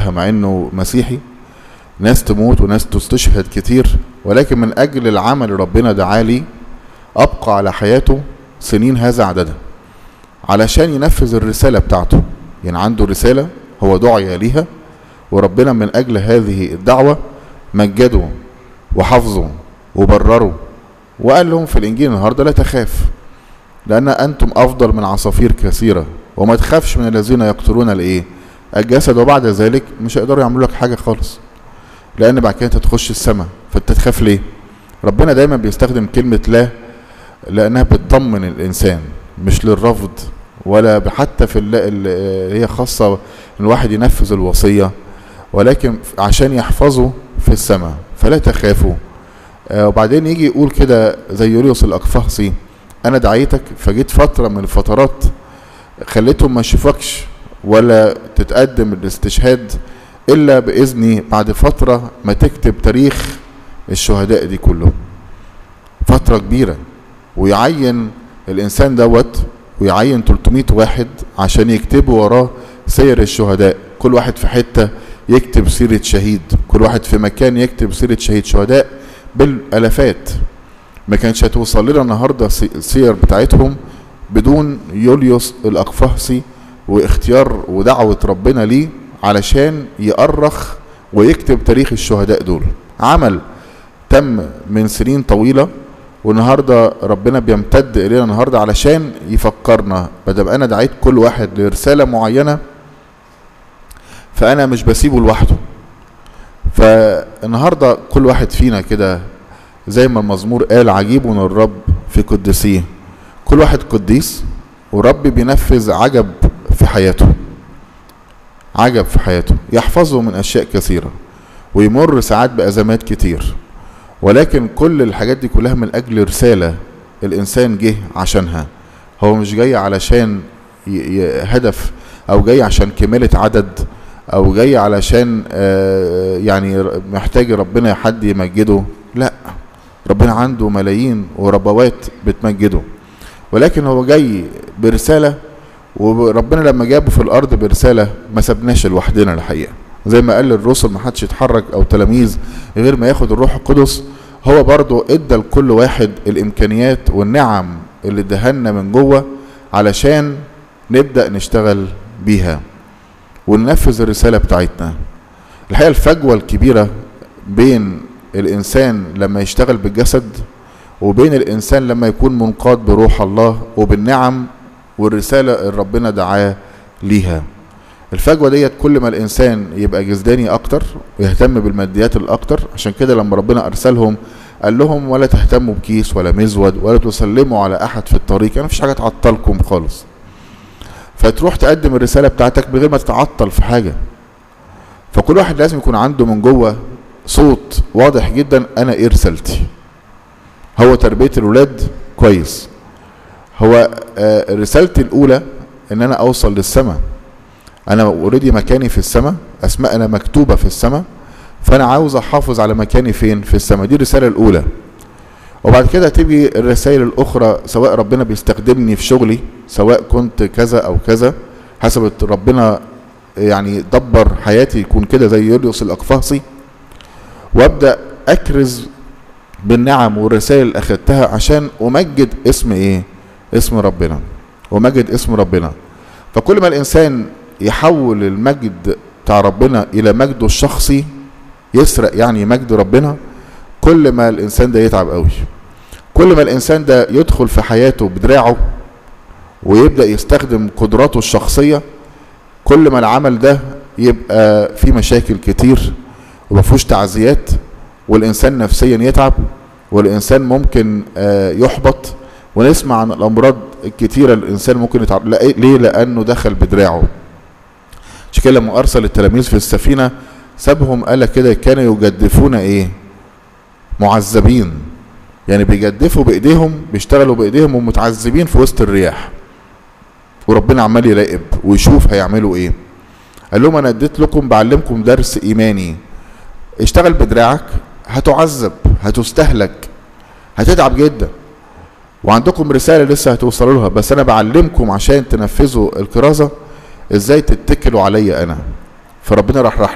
يعملها مع انه مسيحي ناس تموت وناس تستشهد كتير ولكن من اجل العمل اللي ربنا دعاه لي ابقى على حياته سنين هذا عددها علشان ينفذ الرسالة بتاعته يعني عنده رسالة هو دعي ليها وربنا من اجل هذه الدعوة مجده وحفظه وبرره وقال لهم في الانجيل النهارده لا تخاف لان انتم افضل من عصافير كثيره وما تخافش من الذين يقتلون الايه الجسد وبعد ذلك مش هيقدروا يعملوا لك حاجه خالص لان بعد كده انت تخش السماء فانت تخاف ليه ربنا دايما بيستخدم كلمه لا لانها بتطمن الانسان مش للرفض ولا حتى في اللي هي خاصه ان الواحد ينفذ الوصيه ولكن عشان يحفظه في السماء فلا تخافوا آه وبعدين يجي يقول كده زي يوليوس الاقفاصي انا دعيتك فجيت فتره من الفترات خليتهم ما يشوفكش ولا تتقدم الاستشهاد الا باذني بعد فتره ما تكتب تاريخ الشهداء دي كلهم فتره كبيره ويعين الانسان دوت ويعين 300 واحد عشان يكتبوا وراه سير الشهداء كل واحد في حته يكتب سيره شهيد كل واحد في مكان يكتب سيره شهيد شهداء بالالافات ما كانتش هتوصل لنا النهارده السير بتاعتهم بدون يوليوس الاقفاصي واختيار ودعوه ربنا ليه علشان يأرخ ويكتب تاريخ الشهداء دول عمل تم من سنين طويله والنهارده ربنا بيمتد الينا النهارده علشان يفكرنا بدل انا دعيت كل واحد لرساله معينه فانا مش بسيبه لوحده فالنهارده كل واحد فينا كده زي ما المزمور قال عجيب الرب في قدسيه كل واحد قديس ورب بينفذ عجب في حياته عجب في حياته يحفظه من اشياء كثيره ويمر ساعات بازمات كتير ولكن كل الحاجات دي كلها من اجل رساله الانسان جه عشانها هو مش جاي علشان هدف او جاي عشان كماله عدد او جاي علشان يعني محتاج ربنا حد يمجده لا ربنا عنده ملايين وربوات بتمجده ولكن هو جاي برسالة وربنا لما جابه في الأرض برسالة ما سبناش لوحدنا الحقيقة زي ما قال الرسل ما حدش يتحرك أو تلاميذ غير ما ياخد الروح القدس هو برضه ادى لكل واحد الإمكانيات والنعم اللي ادهنا من جوه علشان نبدأ نشتغل بيها وننفذ الرسالة بتاعتنا الحقيقة الفجوة الكبيرة بين الإنسان لما يشتغل بالجسد وبين الإنسان لما يكون منقاد بروح الله وبالنعم والرسالة اللي ربنا دعاه ليها الفجوة ديت كل ما الإنسان يبقى جسداني أكتر ويهتم بالماديات الأكتر عشان كده لما ربنا أرسلهم قال لهم ولا تهتموا بكيس ولا مزود ولا تسلموا على أحد في الطريق يعني مفيش حاجة تعطلكم خالص فتروح تقدم الرسالة بتاعتك من غير ما تتعطل في حاجة فكل واحد لازم يكون عنده من جوه صوت واضح جدا انا ايه رسالتي هو تربية الولاد كويس هو آه رسالتي الاولى ان انا اوصل للسماء انا اوريدي مكاني في السماء اسماء انا مكتوبة في السماء فانا عاوز احافظ على مكاني فين في السماء دي الرسالة الاولى وبعد كده تيجي الرسائل الاخرى سواء ربنا بيستخدمني في شغلي سواء كنت كذا او كذا حسب ربنا يعني دبر حياتي يكون كده زي يوليوس الاقفاصي وابدا اكرز بالنعم والرسائل اللي اخدتها عشان امجد اسم ايه اسم ربنا ومجد اسم ربنا فكل ما الانسان يحول المجد بتاع ربنا الى مجده الشخصي يسرق يعني مجد ربنا كل ما الانسان ده يتعب قوي كل ما الانسان ده يدخل في حياته بدراعه ويبدا يستخدم قدراته الشخصيه كل ما العمل ده يبقى فيه مشاكل كتير وما فيهوش تعزيات والانسان نفسيا يتعب والانسان ممكن يحبط ونسمع عن الامراض الكتيره الانسان ممكن يتعب ليه لانه دخل بدراعه عشان كده لما ارسل التلاميذ في السفينه سابهم قال كده كانوا يجدفون ايه معذبين يعني بيجدفوا بايديهم بيشتغلوا بايديهم ومتعذبين في وسط الرياح وربنا عمال يراقب ويشوف هيعملوا ايه قال لهم انا اديت لكم بعلمكم درس ايماني اشتغل بدراعك هتعذب هتستهلك هتتعب جدا وعندكم رساله لسه هتوصلوا لها بس انا بعلمكم عشان تنفذوا الكرازه ازاي تتكلوا عليا انا فربنا راح راح